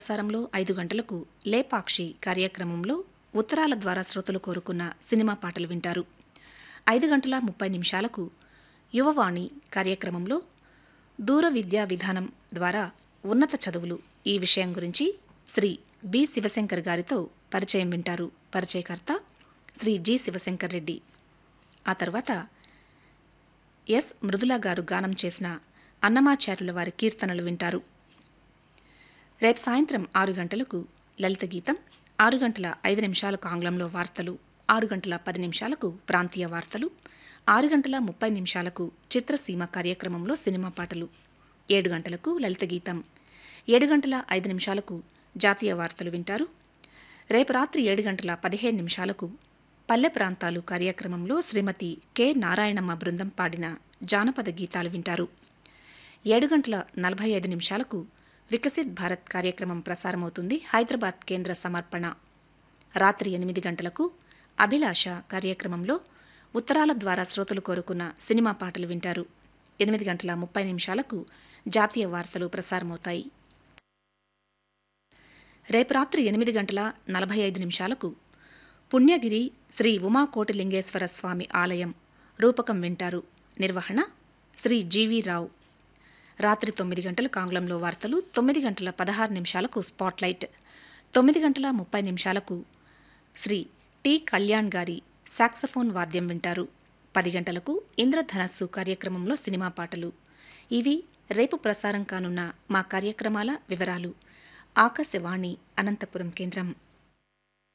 ప్రసారంలో ఐదు గంటలకు లేపాక్షి కార్యక్రమంలో ఉత్తరాల ద్వారా శ్రోతలు కోరుకున్న సినిమా పాటలు వింటారు ఐదు గంటల ముప్పై నిమిషాలకు యువవాణి కార్యక్రమంలో దూర విద్యా విధానం ద్వారా ఉన్నత చదువులు ఈ విషయం గురించి శ్రీ బి శివశంకర్ గారితో పరిచయం వింటారు పరిచయకర్త శ్రీ జి శివశంకర్ రెడ్డి ఆ తర్వాత ఎస్ మృదుల గారు గానం చేసిన అన్నమాచార్యుల వారి కీర్తనలు వింటారు రేపు సాయంత్రం ఆరు గంటలకు లలిత గీతం ఆరు గంటల ఐదు నిమిషాలకు ఆంగ్లంలో వార్తలు ఆరు గంటల పది నిమిషాలకు ప్రాంతీయ వార్తలు ఆరు గంటల ముప్పై నిమిషాలకు చిత్రసీమ కార్యక్రమంలో సినిమా పాటలు ఏడు గంటలకు లలిత గీతం ఏడు గంటల ఐదు నిమిషాలకు జాతీయ వార్తలు వింటారు రేపు రాత్రి ఏడు గంటల పదిహేను నిమిషాలకు పల్లె ప్రాంతాలు కార్యక్రమంలో శ్రీమతి కె నారాయణమ్మ బృందం పాడిన జానపద గీతాలు వింటారు ఏడు గంటల నలభై ఐదు నిమిషాలకు వికసిత్ భారత్ కార్యక్రమం ప్రసారమవుతుంది హైదరాబాద్ కేంద్ర సమర్పణ రాత్రి ఎనిమిది గంటలకు అభిలాష కార్యక్రమంలో ఉత్తరాల ద్వారా శ్రోతలు కోరుకున్న సినిమా పాటలు వింటారు ఎనిమిది గంటల ముప్పై నిమిషాలకు జాతీయ వార్తలు ప్రసారమవుతాయి రేపు రాత్రి ఎనిమిది గంటల నలభై ఐదు నిమిషాలకు పుణ్యగిరి శ్రీ ఉమాకోటిలింగేశ్వర స్వామి ఆలయం రూపకం వింటారు నిర్వహణ శ్రీ జీవి రావు రాత్రి తొమ్మిది గంటలకు ఆంగ్లంలో వార్తలు తొమ్మిది గంటల పదహారు నిమిషాలకు స్పాట్లైట్ తొమ్మిది గంటల ముప్పై నిమిషాలకు శ్రీ టి కళ్యాణ్ గారి సాక్సఫోన్ వాద్యం వింటారు పది గంటలకు ఇంద్రధనస్సు కార్యక్రమంలో సినిమా పాటలు ఇవి రేపు ప్రసారం కానున్న మా కార్యక్రమాల వివరాలు ఆకాశవాణి అనంతపురం కేంద్రం